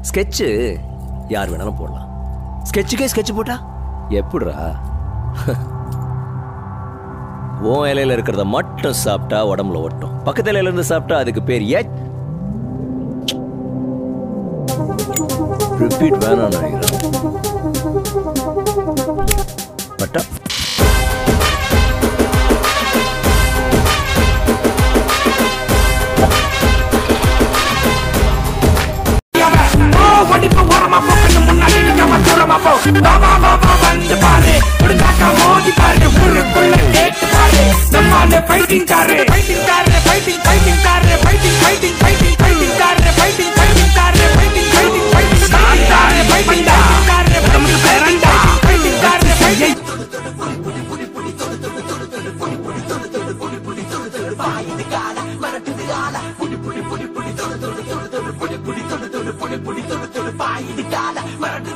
sketch யார் வேணாலும் போடலாம் ஸ்கெட்சுக்கே ஸ்கெட்ச் போட்டா எப்படிரா உன் இலையில இருக்கிறத மட்டும் சாப்பிட்டா உடம்புல ஒட்டும் பக்கத்து இலையில இருந்து சாப்பிட்டா அதுக்கு பேர் ஏ ரிப்பீட் வேணாம் நினைக்கிறேன் பட்டா படிப்பு ஓரமா போ கண்ணு முன்னாடி நிக்காம தூரமா போ வா வா வா வா வந்து பாரு முடிஞ்சாக்கா மோதி பாரு ஊருக்குள்ள கேட்டு பாரு நம்மால fighting car fighting car fighting fighting car fighting fighting fighting fighting car fighting fighting car fighting fighting fighting car fighting car உடம்புக்கு பேரண்டா ஃபைட்டிங் காரு ஃபைட்டிங் பாயுது கால மறக்குது